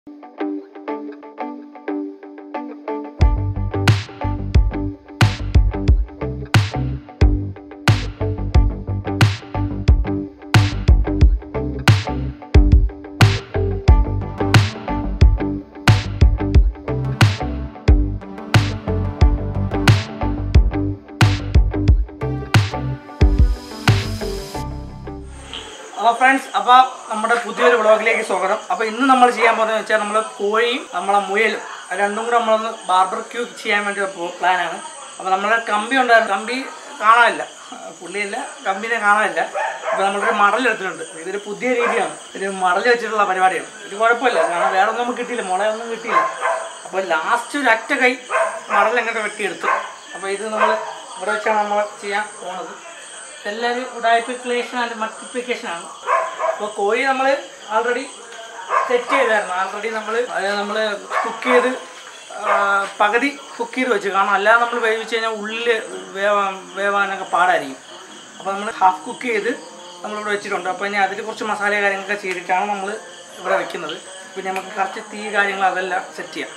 അപ്പോൾ ഫ്രണ്ട്സ് അപ്പോൾ നമ്മുടെ പുതിയൊരു വ്ളോഗിലേക്ക് സ്വാഗതം അപ്പോൾ ഇന്ന് നമ്മൾ ചെയ്യാൻ പോകുന്നത് വെച്ചാൽ നമ്മൾ കോഴിയും നമ്മളെ മുയലും അത് രണ്ടും കൂടെ നമ്മളൊന്ന് ബാർബർക്യൂ ചെയ്യാൻ വേണ്ടി പ്ലാനാണ് അപ്പോൾ നമ്മുടെ കമ്പി ഉണ്ടായിരുന്നു കമ്പി കാണാനില്ല പുള്ളിയില്ല കമ്പിനെ കാണാനില്ല അപ്പോൾ നമ്മളൊരു മടൽ എടുത്തിട്ടുണ്ട് ഇതൊരു പുതിയ രീതിയാണ് ഒരു മടൽ വെച്ചിട്ടുള്ള പരിപാടിയാണ് ഇത് കുഴപ്പമില്ല കാരണം വേറെ ഒന്നും നമുക്ക് കിട്ടിയില്ല മുളയൊന്നും കിട്ടിയില്ല അപ്പോൾ ലാസ്റ്റ് ഒരു അറ്റ കൈ മടൽ എങ്ങനെ വെട്ടിയെടുത്തു അപ്പോൾ ഇത് നമ്മൾ ഇവിടെ വെച്ചാണ് നമ്മൾ ചെയ്യാൻ പോകുന്നത് എല്ലാവരും ഉടായ്പിക്ലേഷൻ ആൻഡ് മൾട്ടിപ്ലിക്കേഷൻ ആണ് അപ്പോൾ കോഴി നമ്മൾ ആൾറെഡി സെറ്റ് ചെയ്തായിരുന്നു ആൾറെഡി നമ്മൾ അത് നമ്മൾ കുക്ക് ചെയ്ത് ആ, പകുതി കുക്ക് ചെയ്ത് വെച്ചു കാരണം അല്ലാതെ നമ്മൾ വേവിച്ച് കഴിഞ്ഞാൽ ഉള്ളിൽ വേവാൻ വേവാനൊക്കെ പാടായിരിക്കും അപ്പോൾ നമ്മൾ ഹാഫ് കുക്ക് ചെയ്ത് നമ്മളിവിടെ വെച്ചിട്ടുണ്ട് അപ്പോൾ ഇനി അതിൽ കുറച്ച് മസാല കാര്യങ്ങളൊക്കെ ചെയ്തിട്ടാണ് നമ്മൾ ഇവിടെ വെക്കുന്നത് പിന്നെ നമുക്ക് കറക്റ്റ് തീ കാര്യങ്ങൾ അതെല്ലാം സെറ്റ് ചെയ്യാം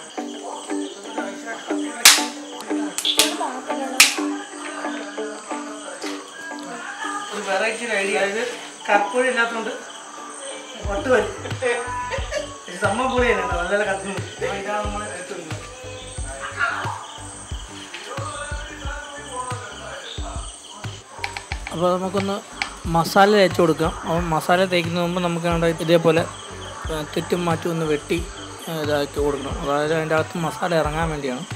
ഒരു വെറൈറ്റി ഒരു ഐഡിയ അതായത് കർപ്പൂരം ഇല്ലാത്തതുകൊണ്ട് വട്ട് വരും ഇത് സംഭവം പൊളിയാണ് കേട്ടോ നല്ല നല്ല കത്തുന്നു അപ്പോൾ ഇതാണ് നമ്മൾ എടുത്തിരുന്നത് അപ്പോൾ നമുക്കൊന്ന് മസാല തേച്ച് കൊടുക്കാം അപ്പോൾ മസാല തേക്കുന്നതിന് മുമ്പ് നമുക്ക് വേണ്ട ഇതേപോലെ ആ, തെറ്റും മാറ്റും ഒന്ന് വെട്ടി ആ, ഇതാക്കി കൊടുക്കണം അതായത് അതിൻ്റെ അകത്ത് മസാല ഇറങ്ങാൻ വേണ്ടിയാണ്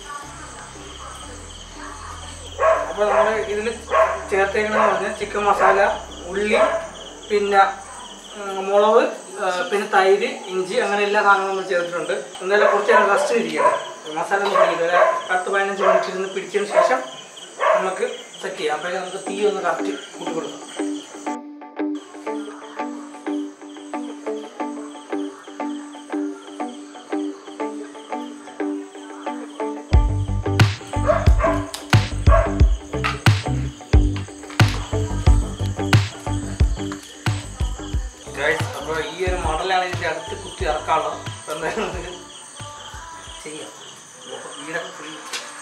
അപ്പോൾ നമ്മൾ ഇതിൽ ചേർത്തേക്കണമെന്ന് പറഞ്ഞാൽ ചിക്കൻ മസാല ഉള്ളി പിന്നെ ഉം, മുളക് ആ, പിന്നെ തൈര് ഇഞ്ചി അങ്ങനെ എല്ലാ സാധനങ്ങളും നമ്മൾ ചേർത്തിട്ടുണ്ട് എന്നാലും കുറച്ച് നേരം റെസ്റ്റ് ഇരിക്കണം മസാല ഒന്ന് പിടിക്കില്ല ഒരു പത്ത് പതിനഞ്ച് മിനിറ്റ് ഇരുന്ന് പിടിച്ചതിന് ശേഷം നമുക്ക് സെറ്റ് ചെയ്യാം അപ്പോഴേക്കും നമുക്ക് തീ ഒന്ന് കറക്റ്റ് കൂട്ടി കൊടുക്കാം ഗൈസ് അപ്പോൾ ഈ ഒരു മോഡലാണ് ഇതിൻ്റെ അടുത്ത് കുത്തി ഇറക്കാനുള്ളത് അപ്പോൾ എന്തായാലും നമുക്ക് ചെയ്യാം വീടൊക്കെ ഫുൾ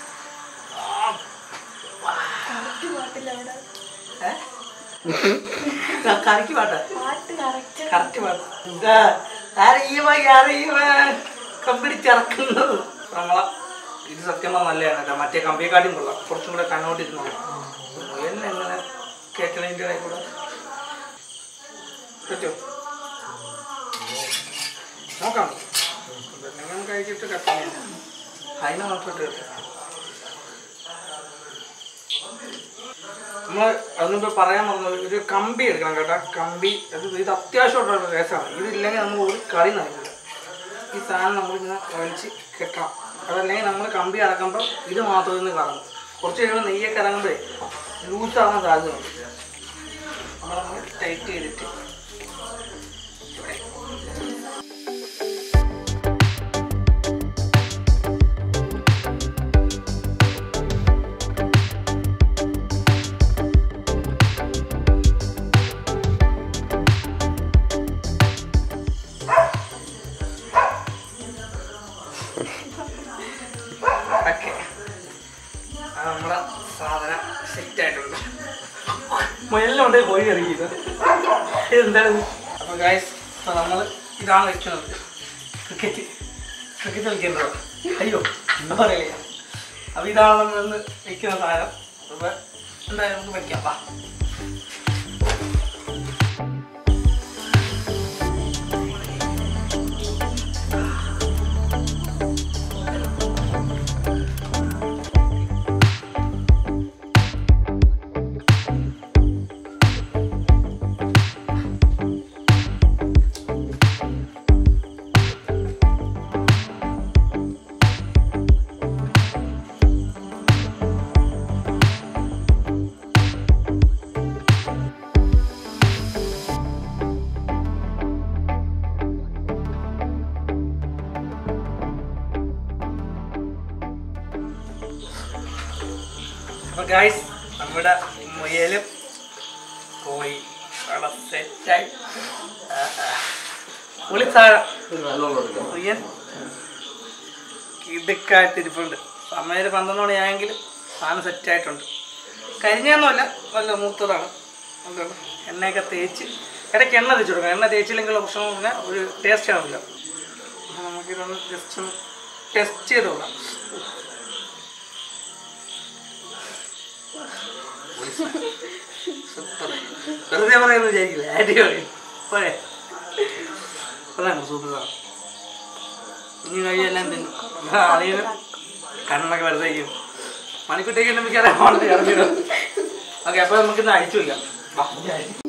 കറിക്ക് പാട്ടാ കറക്റ്റ് പാട്ട് ഇതാ അറിയുമ അറിയുമ കമ്പിടിച്ചിറക്കുന്നത് നമ്മളെ ഇത് സത്യം പറഞ്ഞാൽ നല്ലതാണ് കേട്ടോ മറ്റേ കമ്പിയെക്കാട്ടിയും കൊള്ളാം കുറച്ചും കൂടെ കണ്ണോട്ടിരുന്നു എന്നെ എങ്ങനെ കേൾക്കണതിൻ്റെ ഇടയിൽ കൂടെ പറ്റോ നോക്കാം നിങ്ങൾ കഴിച്ചിട്ട് കട്ട് ചെയ്യാം അതിനെ നോക്കിയിട്ട് കിട്ടാം നമ്മൾ അതിനിപ്പോൾ പറയാൻ പറഞ്ഞത് ഒരു കമ്പി എടുക്കണം കേട്ടോ കമ്പി അത് ഇത് അത്യാവശ്യമായിട്ടുള്ള കേസാണ് ഇതില്ലെങ്കിൽ നമ്മൾ ഒരു കളി നടക്കില്ല ഈ സാധനം നമ്മളിങ്ങനെ വലിച്ച് കെട്ടണം അതല്ലെങ്കിൽ നമ്മൾ കമ്പി അടക്കുമ്പോൾ ഇത് മാത്രം ഇന്ന് കറങ്ങും കുറച്ച് കഴിയുമ്പോൾ നെയ്യൊക്കെ ഇറങ്ങുമ്പോഴേ ലൂസാകാൻ സാധ്യതയുണ്ട് നമ്മൾ ടൈറ്റ് ചെയ്തിട്ട് ഓക്കെ നമ്മളെ സാധനം സെറ്റ് ആയിട്ടുണ്ട് മുയലിനുണ്ട് കോഴി ഇറങ്ങിയത് ഇതെന്താണ് അപ്പൊ ഗായ്സ് നമ്മൾ ഇതാണ് വെക്കുന്നത് ക്രിക്കറ്റ് ക്രിക്കറ്റ് കളിക്കുന്നത് അയ്യോ എന്താ പറയില്ല അപ്പൊ ഇതാണ് നമ്മൾ ഇന്ന് വെക്കുന്ന സാധനം അപ്പൊ എന്തായാലും നമുക്ക് വെക്കാം വാ അപ്പൊ ഗായ്സ് നമ്മുടെ മുയലും കോഴി അവിടെ സെറ്റായി പുളിസാരം ഒരു വെള്ളമുള്ള എടുക്കാം പ്രിയൻ ഇടുക്കായിട്ടിരിപ്പുണ്ട് സമയം ഒരു പന്ത്രണ്ട് മണിയായെങ്കിൽ സാധനം സെറ്റായിട്ടുണ്ട് കരിഞ്ഞൊന്നുമല്ല നല്ല മൂത്തതാണ് എന്താണ് എണ്ണയൊക്കെ തേച്ച് ഇടയ്ക്ക് എണ്ണ തേച്ച് കൊടുക്കണം എണ്ണ തേച്ചില്ലെങ്കിൽ പ്രശ്നം പറഞ്ഞാൽ ഒരു ടേസ്റ്റ് ആവില്ല അപ്പോൾ നമുക്കിതൊന്ന് ജസ്റ്റ് ഒന്ന് ടെസ്റ്റ് ചെയ്ത് നോക്കാം സൂപ്പർ വെറുതെ പറയുന്നത് വിചാരിക്കില്ല അടിപൊളി പോരെ അതാണ് സൂപ്പർ ഇനി കഴിയെല്ലാം തിന്നും അളിയന് കണ്ണൊക്കെ വെറുതെ ചെയ്യും മണിക്കുട്ടിക്ക് മിക്കറിയാം ഓക്കെ അപ്പോൾ നമുക്കിന്ന് അഴിച്ചു വയ്ക്കാം വാ.